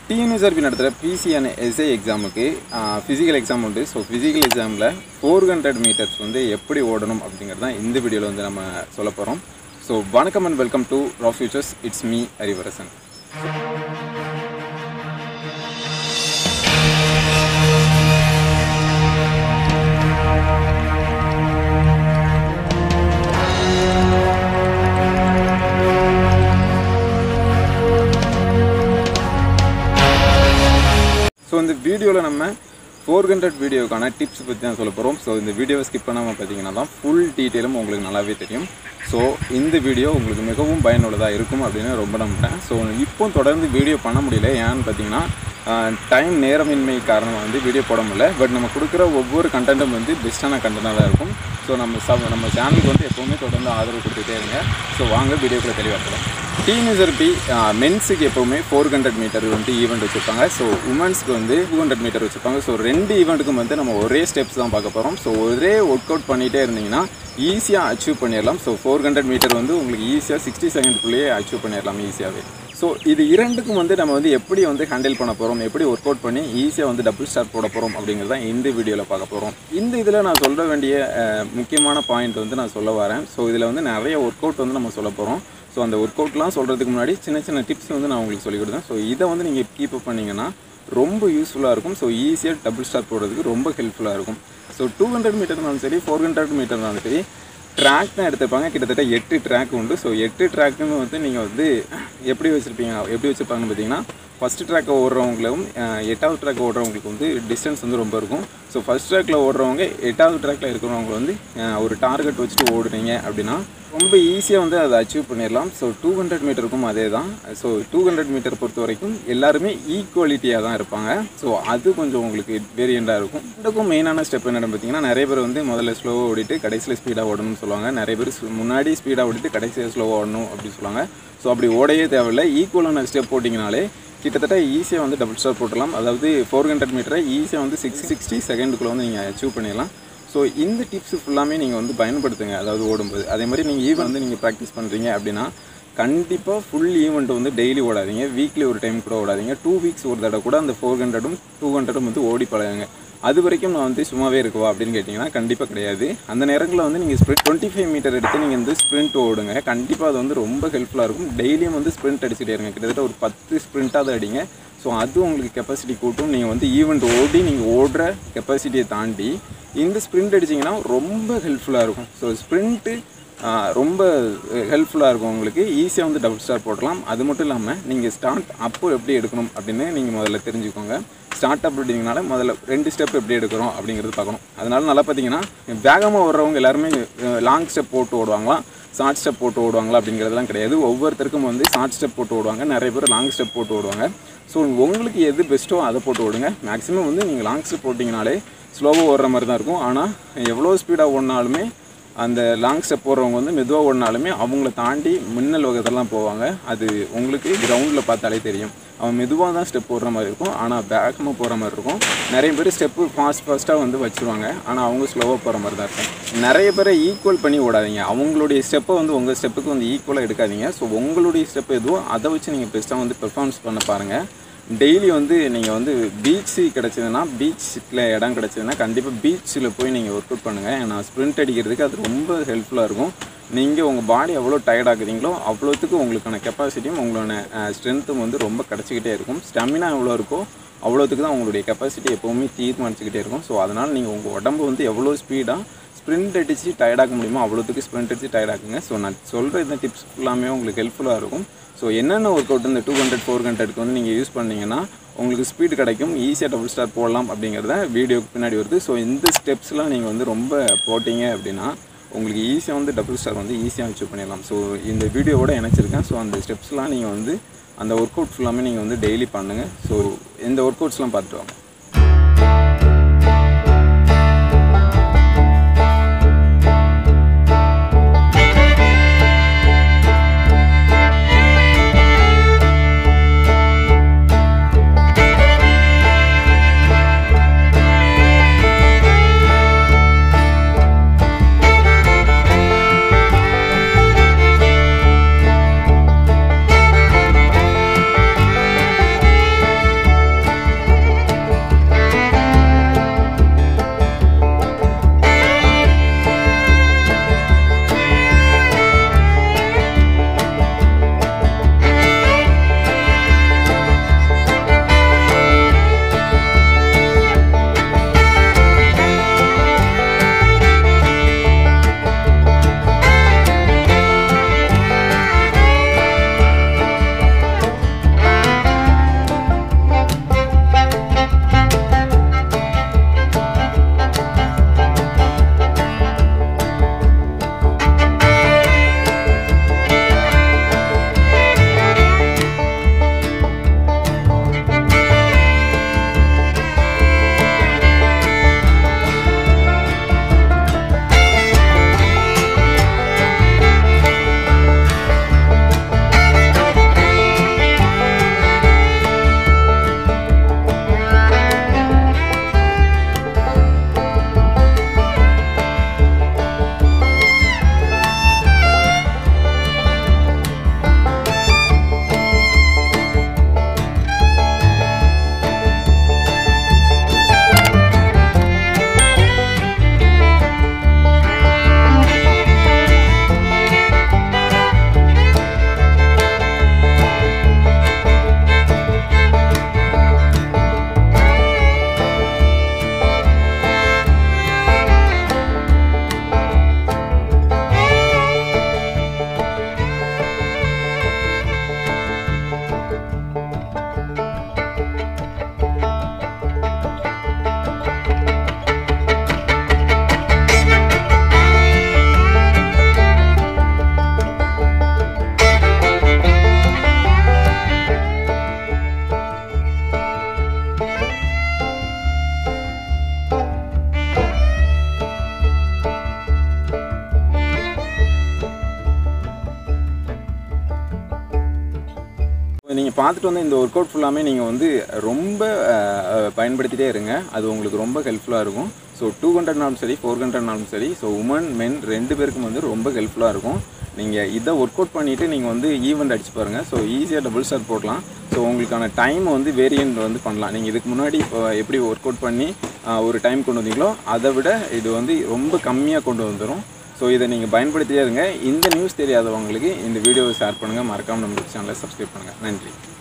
TNSRB நடத்துகிற பிசியான SI எக்ஸாமுக்கு ஃபிசிக்கல் எக்ஸாம் உண்டு ஸோ ஃபிசிக்கல் எக்ஸாமில் ஃபோர் ஹண்ட்ரட் மீட்டர்ஸ் வந்து எப்படி ஓடணும் அப்படிங்கிறது தான் இந்த வீடியோவில் வந்து நம்ம சொல்ல போகிறோம் ஸோ வணக்கம் அண்ட் வெல்கம் டு ரா futures it's me Harivarasan so இந்த வீடியோவில் நம்ம ஃபோர் ஹண்ட்ரட் வீடியோக்கான டிப்ஸ் பற்றி தான் சொல்ல போகிறோம் ஸோ இந்த வீடியோவை ஸ்கிப் பண்ணாமல் பார்த்தீங்கன்னா தான் ஃபுல் டீட்டெயிலும் உங்களுக்கு நல்லாவே தெரியும் ஸோ இந்த வீடியோ உங்களுக்கு மிகவும் பயனுள்ளதாக இருக்கும் அப்படின்னு ரொம்ப நம்புகிறேன் ஸோ இப்போ தொடர்ந்து வீடியோ பண்ண முடியல ஏன்னு பார்த்தீங்கன்னா டைம் நேரமின்மை காரணமாக வந்து வீடியோ போட முடியல பட் நம்ம கொடுக்குற ஒவ்வொரு கண்டென்ட்டும் வந்து பெஸ்ட்டான கண்டென்ட்டாக தான் இருக்கும் ஸோ நம்ம ச நம்ம சேனலுக்கு வந்து எப்போவுமே தொடர்ந்து ஆதரவு கொடுத்துட்டே இருங்க ஸோ வாங்க வீடியோக்குள்ளே தெளிவாக போகலாம் டீனேஜர் பி மென்ஸுக்கு எப்போவுமே ஃபோர் ஹண்ட்ரட் மீட்டர் வந்து ஈவெண்ட் வச்சுருப்பாங்க ஸோ உமன்ஸ்க்கு வந்து டூ ஹண்ட்ரட் மீட்டர் வச்சுருப்பாங்க ஸோ ரெண்டு ஈவெண்ட்டுக்கும் வந்து நம்ம ஒரே ஸ்டெப்ஸ் தான் பார்க்க போகிறோம் ஸோ ஒரே ஒர்க் அவுட் பண்ணிகிட்டே இருந்தீங்கன்னா ஈஸியாக அச்சீவ் பண்ணிடலாம் ஸோ ஃபோர் ஹண்ட்ரட் மீட்டர் வந்து உங்களுக்கு ஈஸியாக சிக்ஸ்டி செகண்ட்குள்ளேயே அச்சீவ் பண்ணிடலாம் ஈஸியாகவே ஸோ இது இரண்டுக்கும் வந்து நம்ம வந்து எப்படி வந்து ஹேண்டில் பண்ண போகிறோம் எப்படி ஒர்க் அவுட் பண்ணி ஈஸியாக வந்து டபுள் ஸ்டார் போட போகிறோம் அப்படிங்கிறது தான் இந்த வீடியோவில் பார்க்க போகிறோம் இந்த இதில் நான் சொல்ல வேண்டிய அஹ், முக்கியமான பாயிண்ட் வந்து நான் சொல்ல வரேன் ஸோ இதில் வந்து நிறைய ஒர்க் அவுட் வந்து நம்ம சொல்ல போகிறோம் ஸோ அந்த ஒர்க் அவுட்லாம் சொல்கிறதுக்கு முன்னாடி சின்ன சின்ன டிப்ஸ் வந்து நான் உங்களுக்கு சொல்லிக் கொடுத்தேன் ஸோ இதை வந்து நீங்கள் கீப் அப் பண்ணிங்கன்னா ரொம்ப யூஸ்ஃபுல்லாக இருக்கும் ஸோ ஈஸியாக டபுள் ஸ்டார் போடுறதுக்கு ரொம்ப ஹெல்ப்ஃபுல்லாக இருக்கும் ஸோ டூ ஹண்ட்ரட் மீட்டர் இருந்தாலும் சரி ஃபோர் ஹண்ட்ரட் மீட்டர் இருந்தாலும் சரி ட்ராக் தான் எடுத்துப்பாங்க கிட்டத்தட்ட எட்டு ட்ராக் உண்டு ஸோ எட்டு ட்ராக்குன்னு வந்து நீங்கள் வந்து எப்படி வச்சுருப்பீங்க எப்படி வச்சுருப்பாங்கன்னு பார்த்தீங்கன்னா ஃபஸ்ட்டு ட்ராக்கை ஓடுறவங்களும் அஹ், எட்டாவது ட்ராக் ஓடுறவங்களுக்கு வந்து டிஸ்டன்ஸ் வந்து ரொம்ப இருக்கும் ஸோ ஃபஸ்ட் ட்ராக்கில் ஓடுறவங்க எட்டாவது ட்ராக்கில் இருக்கிறவங்க வந்து அஹ், ஒரு டார்கெட் வச்சுட்டு ஓடுறீங்க அப்படின்னா ரொம்ப ஈஸியாக வந்து அதை அச்சீவ் பண்ணிடலாம் ஸோ டூ ஹண்ட்ரட் மீட்டருக்கும் அதே தான் ஸோ டூ ஹண்ட்ரட் மீட்டர் பொறுத்த வரைக்கும் எல்லாருமே ஈக்குவாலிட்டியாக தான் இருப்பாங்க ஸோ அது கொஞ்சம் உங்களுக்கு வேரியண்டாக இருக்கும் இதுக்கும் மெயினான ஸ்டெப் என்னென்னு பார்த்தீங்கன்னா நிறைய பேர் வந்து முதல்ல ஸ்லோவாக ஓடிட்டு கடைசியில் ஸ்பீடாக ஓடணும்னு சொல்லுவாங்க நிறைய பேர் சு- முன்னாடி ஸ்பீடாக ஓடிட்டு கடைசியில் ஸ்லோவாக ஓடணும் அப்படின்னு சொல்லுவாங்க ஸோ அப்படி ஓடையே தேவையில்லை ஈக்குவலான ஸ்டெப் போட்டிங்கனாலே கிட்டத்தட்ட ஈஸியாக வந்து டபுள் ஸ்டார் போட்டுடலாம் அதாவது ஃபோர் ஹண்ட்ரட் மீட்டரை ஈஸியாக வந்து சிக்ஸ் சிக்ஸ்டி செகண்டுக்குள்ளே வந்து நீங்கள் அச்சீவ் பண்ணிடலாம் ஸோ இந்த டிப்ஸ் ஃபுல்லாமே நீங்கள் வந்து பயன்படுத்துங்க அதாவது ஓடும்போது அதே மாதிரி நீங்கள் ஈவன் வந்து நீங்கள் ப்ராக்டிஸ் பண்ணுறீங்க அப்படின்னா கண்டிப்பாக ஃபுல் ஈவெண்ட் வந்து டெய்லி ஓடாதீங்க வீக்லி ஒரு டைம் கூட ஓடாதீங்க டூ வீக்ஸ் ஒரு தடவை கூட அந்த ஃபோர் ஹண்ட்ரடும் டூ ஹண்ட்ரடும் வந்து ஓடி பழகுங்க அது வரைக்கும் நான் வந்து சும்மாவே இருக்குவா அப்படின்னு கேட்டிங்கன்னா கண்டிப்பாக கிடையாது அந்த நேரங்களில் வந்து நீங்கள் ஸ்ப்ரிண்ட் டுவெண்ட்டி ஃபைவ் மீட்டர் எடுத்து நீங்கள் வந்து ஸ்ப்ரிண்ட் ஓடுங்க கண்டிப்பாக அது வந்து ரொம்ப ஹெல்ப்ஃபுல்லாக இருக்கும் டெய்லியும் வந்து ஸ்ப்ரிண்ட் அடிச்சுட்டே இருங்க கிட்டத்தட்ட ஒரு பத்து ஸ்ப்ரிண்ட்டாவது அடிங்க ஸோ அது உங்களுக்கு கெப்பாசிட்டி கூட்டும் நீங்கள் வந்து ஈவெண்ட் ஓடி நீங்கள் ஓடுற கெப்பாசிட்டியை தாண்டி இந்த ஸ்ப்ரிண்ட் அடிச்சிங்கன்னா ரொம்ப ஹெல்ப்ஃபுல்லாக இருக்கும் ஸோ ஸ்ப்ரிண்ட்டு ரொம்ப ஹெல்ப்ஃபுல்லாக இருக்கும் உங்களுக்கு ஈஸியாக வந்து டபுள் ஸ்டார் போடலாம் அது மட்டும் இல்லாமல் நீங்கள் ஸ்டார்ட் அப்போ எப்படி எடுக்கணும் அப்படின்னு நீங்கள் முதல்ல தெரிஞ்சுக்கோங்க ஸ்டார்ட் அப் அப்படிங்கனால முதல்ல ரெண்டு ஸ்டெப் எப்படி எடுக்கிறோம் அப்படிங்கிறது பார்க்கணும் அதனால நல்லா பார்த்தீங்கன்னா வேகமாக ஓடுறவங்க எல்லாருமே லாங் ஸ்டெப் போட்டு ஓடுவாங்களா ஷார்ட் ஸ்டெப் போட்டு ஓடுவாங்களா அப்படிங்கிறதுலாம் கிடையாது ஒவ்வொருத்தருக்கும் வந்து ஷார்ட் ஸ்டெப் போட்டு ஓடுவாங்க நிறைய பேர் லாங் ஸ்டெப் போட்டு ஓடுவாங்க ஸோ உங்களுக்கு எது பெஸ்ட்டோ அதை போட்டு ஓடுங்க மேக்ஸிமம் வந்து நீங்கள் லாங் ஸ்டெப் போட்டிங்கனாலே ஸ்லோவாக ஓடுற மாதிரி தான் இருக்கும் ஆனால் எவ்வளோ ஸ்பீடாக ஓடினாலுமே அந்த லாங் ஸ்டெப் போடுறவங்க வந்து மெதுவாக ஓடினாலுமே அவங்கள தாண்டி மின்னல் வகத்தெல்லாம் போவாங்க அது உங்களுக்கு கிரவுண்டில் பார்த்தாலே தெரியும் அவன் மெதுவாக தான் ஸ்டெப் போடுற மாதிரி இருக்கும் ஆனால் வேகமாக போகிற மாதிரி இருக்கும் நிறைய பேர் ஸ்டெப்பு ஃபாஸ்ட் ஃபாஸ்ட்டாக வந்து வச்சுருவாங்க ஆனால் அவங்க ஸ்லோவாக போகிற மாதிரி தான் இருக்கும் நிறைய பேரை ஈக்குவல் பண்ணி ஓடாதீங்க அவங்களுடைய ஸ்டெப்பை வந்து உங்கள் ஸ்டெப்புக்கு வந்து ஈக்குவலாக எடுக்காதீங்க ஸோ உங்களுடைய ஸ்டெப் எதுவோ அதை வச்சு நீங்கள் பெஸ்ட்டாக வந்து பெர்ஃபார்மன்ஸ் பண்ண பாருங்கள் டெய்லி வந்து நீங்கள் வந்து பீச்சு கிடச்சதுன்னா பீச்சில் இடம் கிடச்சதுன்னா கண்டிப்பாக பீச்சில் போய் நீங்கள் ஒர்க் அவுட் பண்ணுங்கள் ஏன்னா ஸ்ப்ரிண்ட் அடிக்கிறதுக்கு அது ரொம்ப ஹெல்ப்ஃபுல்லாக இருக்கும் நீங்கள் உங்கள் பாடி எவ்வளோ டயர்ட் ஆகுறீங்களோ அவ்வளோத்துக்கு உங்களுக்கான கெப்பாசிட்டியும் உங்களோட ஸ்ட்ரென்த்தும் வந்து ரொம்ப கிடச்சிக்கிட்டே இருக்கும் ஸ்டெமினா எவ்வளோ இருக்கோ அவ்வளோத்துக்கு தான் உங்களுடைய கெப்பாசிட்டி எப்போவுமே தீர்மானிச்சுக்கிட்டே இருக்கும் ஸோ அதனால் நீங்கள் உங்கள் உடம்பு வந்து எவ்வளோ ஸ்பீடாக ஸ்ப்ரிண்ட் அடித்து டயர்டாக முடியுமோ அவ்வளோத்துக்கு ஸ்ப்ரிண்ட் அடித்து டயர்டாக்குங்க ஸோ நான் சொல்கிற இந்த டிப்ஸ் ஃபுல்லாமே உங்களுக்கு ஹெல்ப்ஃபுல்லாக இருக்கும் ஸோ என்னென்ன ஒர்க் அவுட் இந்த டூ ஹண்ட்ரட் ஃபோர் ஹண்ட்ரட்க்கு வந்து நீங்கள் யூஸ் பண்ணீங்கன்னா உங்களுக்கு ஸ்பீடு கிடைக்கும் ஈஸியாக டபுள் ஸ்டார் போடலாம் அப்படிங்கிறத வீடியோக்கு பின்னாடி வருது ஸோ இந்த ஸ்டெப்ஸ்லாம் நீங்கள் வந்து ரொம்ப போட்டிங்க அப்படின்னா உங்களுக்கு ஈஸியாக வந்து டபுள் ஸ்டார் வந்து ஈஸியாக அச்சீவ் பண்ணிடலாம் ஸோ இந்த வீடியோவோட இணைச்சிருக்கேன் ஸோ அந்த ஸ்டெப்ஸ்லாம் நீங்கள் வந்து அந்த ஒர்க் அவுட் ஃபுல்லாமே நீங்கள் வந்து டெய்லி பண்ணுங்கள் ஸோ இந்த ஒர்க் அவுட்ஸ்லாம் பார்த்துட்டு வாங்க பார்த்துட்டு வந்து இந்த ஒர்க் அவுட் ஃபுல்லாமே நீங்கள் வந்து ரொம்ப அஹ், அஹ், பயன்படுத்திட்டே இருங்க அது உங்களுக்கு ரொம்ப ஹெல்ப்ஃபுல்லாக இருக்கும் ஸோ டூ ஹண்ட்ரட்னாலும் சரி ஃபோர் ஹண்ட்ரட்னாலும் சரி ஸோ உமன் மென் ரெண்டு பேருக்கும் வந்து ரொம்ப ஹெல்ப்ஃபுல்லாக இருக்கும் நீங்கள் இதை ஒர்க் அவுட் பண்ணிவிட்டு நீங்கள் வந்து ஈவெண்ட் அடிச்சு பாருங்கள் ஸோ ஈஸியாக டபுள் ஸ்டார் போடலாம் ஸோ உங்களுக்கான டைம் வந்து வேரியன்ட் வந்து பண்ணலாம் நீங்கள் இதுக்கு முன்னாடி இப்போ எப்படி ஒர்க் அவுட் பண்ணி ஆஹ், ஒரு டைம் கொண்டு வந்தீங்களோ அதை விட இது வந்து ரொம்ப கம்மியாக கொண்டு வந்துடும் ஸோ இதை நீங்கள் பயன்படுத்திட்டே இருங்க இந்த நியூஸ் தெரியாதவங்களுக்கு இந்த வீடியோவை ஷேர் பண்ணுங்கள் மறக்காமல் நம்ம சேனலை சப்ஸ்கிரைப் பண்ணுங்கள் நன்றி